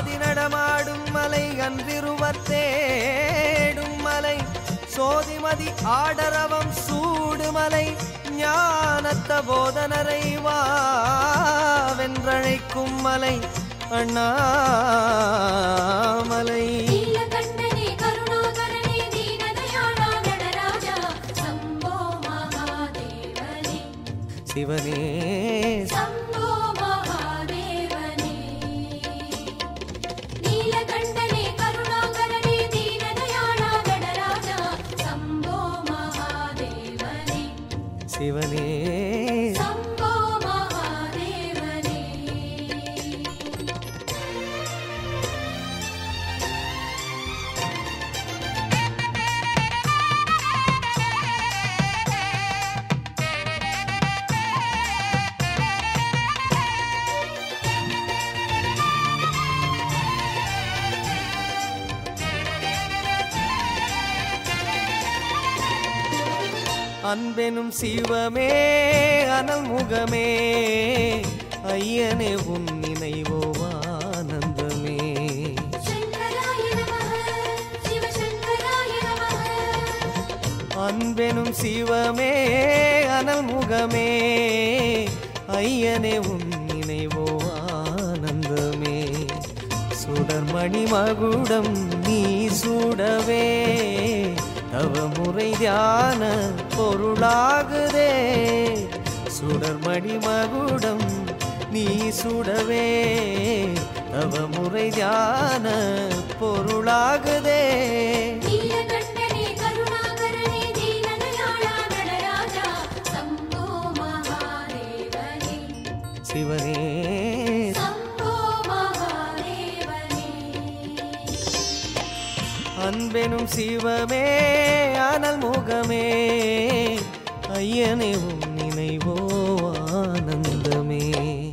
ஆதி நடமாடும் மலை அன்றிருவர் தேடும் மலை சோதிமதி ஆடரவம் சூடுமலை ஞானத்த போதனரை வா வென்றழைக்கும் மலை அண்ணாமலை நீலகண்டனே கருணாகரனே தீனதயாளா நடராஜா சம்போ மகாதேவனே சிவனே சம்போ மகாதேவனே நீலகண்டனே கருணாகரனே தீனதயாளா நடராஜா சம்போ மகாதேவனே சிவனே சம்போ மகாதேவனே அன்பெனும் சிவமே அனல் முகமே ஐயனே உன் நினைவோ ஆனந்தமே சங்கராய நமः சிவசங்கராய நமः அன்பெனும் சிவமே அனல் முகமே ஐயனே உன் நினைவோ ஆனந்தமே சுடர்மணி மகுடம் நீ சூடவே தவமுறை தியான பொருளாகுதே சுடர்மணி மகுடம் நீ சுடவே தவமுறை தியான பொருளாகுதே நீலகண்டனே கருணாகரனே தீனதயாளா நடராஜா சம்போ மகாதேவனே சிவனே சம்போ மகாதேவனே அன்பெனும் சிவமே அனல் முகமே ஐயனே உன் நினைவோ ஆனந்தமே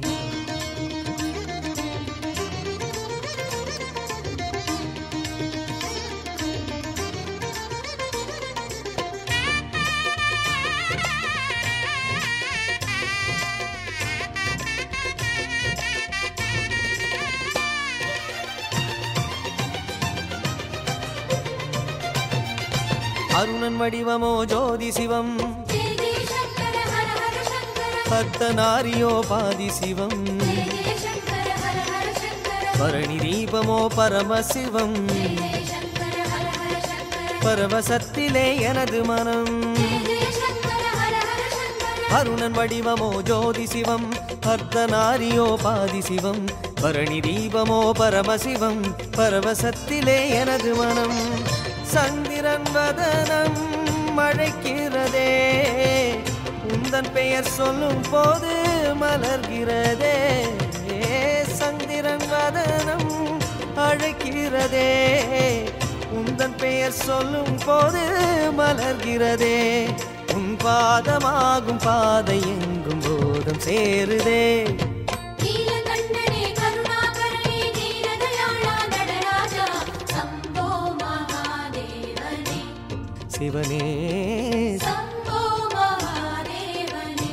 அருணன் வடிவமோ ஜோதி சிவம் ஜெய ஜெய சங்கர ஹர ஹர சங்கர பக்தனாரியோ பாதி சிவம் ஜெய ஜெய சங்கர ஹர ஹர சங்கர பரணி தீபமோ பரமசிவம் ஜெய ஜெய சங்கர ஹர ஹர சங்கர பரவசத்திலே எனது மனம் ஜெய ஜெய சங்கர ஹர ஹர சங்கர அருணன் வடிவமோ ஜோதி சிவம் அர்த்தநாரியோ பாதி சிவம் பரணி தீபமோ பரமசிவம் பரவசத்திலே எனது மனம் சந்திரன் வதனம் மழைக்கிறதே உந்தன் பெயர் சொல்லும் போது மலர்கிறதே சந்திரன் வதனம் அழைக்கிறதே உந்தன் பெயர் சொல்லும் போது மலர்கிறதே உன் பாதமாகும் பாதை எங்கும் போதம் சேருதே நீலகண்டனே கருணாகரனே தீனதயாளா நடராஜா சம்போ மகாதேவனே சிவனே சம்போ மகாதேவனே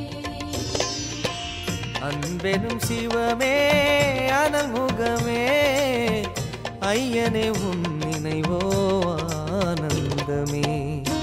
அன்பெனும் சிவமே அனல் முகமே ஐயனே உன் நினைவோ ஆனந்தமே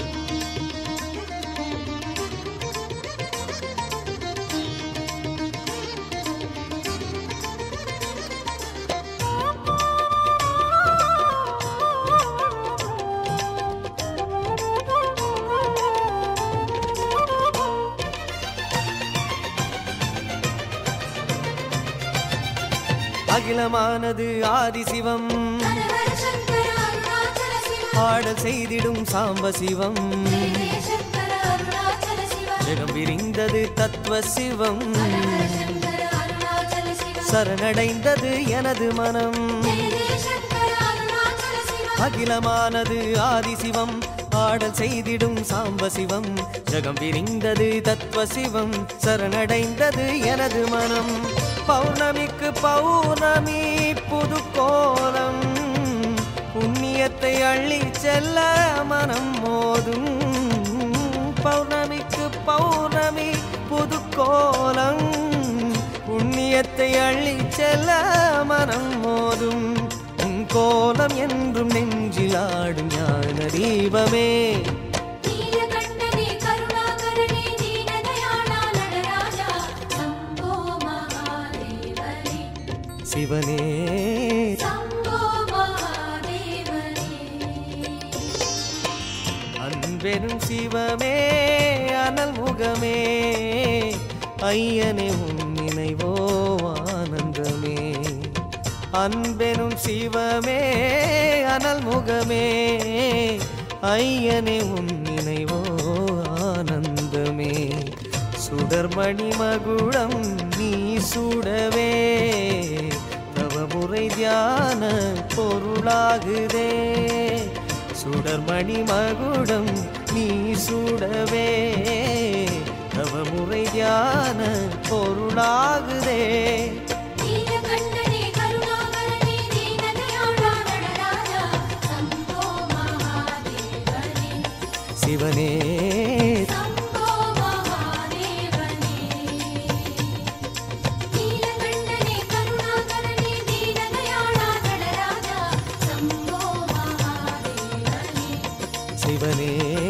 அகிலமானது ஆதிசிவம் ஹர ஹர சங்கர அருணாச்சல சிவ ஆடல் செய்திடும் சாம்ப சிவம் ஜெய ஜெய சங்கர அருணாச்சல சிவ ஜெகம் விரிந்தது தத்துவ சிவம் ஹர ஹர சங்கர அருணாச்சல சிவ சரணடைந்தது எனது மனம் ஜெய ஜெய சங்கர அருணாச்சல சிவ அகிலமானது ஆதிசிவம் ஆடல் செய்திடும் சாம்ப சிவம் ஜகம் விரிந்தது தத்துவ சிவம் சரணடைந்தது எனது மனம் பௌர்ணமிக்கு பௌர்ணமி புது கோலம் புண்ணியத்தை அள்ளி செல்ல மனம் மோதும் பௌர்ணமிக்கு பௌர்ணமி புது கோலம் புண்ணியத்தை அள்ளி செல்ல மனம் மோதும் கோலம் என்றும் நெஞ்சிலாடும் ஞான தீபமே நீலகண்டனே கருணாகரனே தீனதயாளா நடராஜா சம்போ மகாதேவனே சிவனே சம்போ மகாதேவனே அன்பெனும் சிவமே அனல் முகமே ஐயனே உன் நினைவோ ஆனந்தமே அன்பெனும் சிவமே அனல் முகமே ஐயனே உன் நினைவோ ஆனந்தமே சுடர்மணி மகுடம் நீ சுடவே தவமுறை தியான பொருளாகுதே சுடர்மணி மகுடம் நீ சுடவே தவமுறை தியான பொருளாகுதே நீலகண்டனே கருணாகரனே தீனதயாளா நடராஜா சம்போ மகாதேவனே சிவனே சம்போ மகாதேவனே நீலகண்டனே கருணாகரனே தீனதயாளா நடராஜா சம்போ மகாதேவனே சிவனே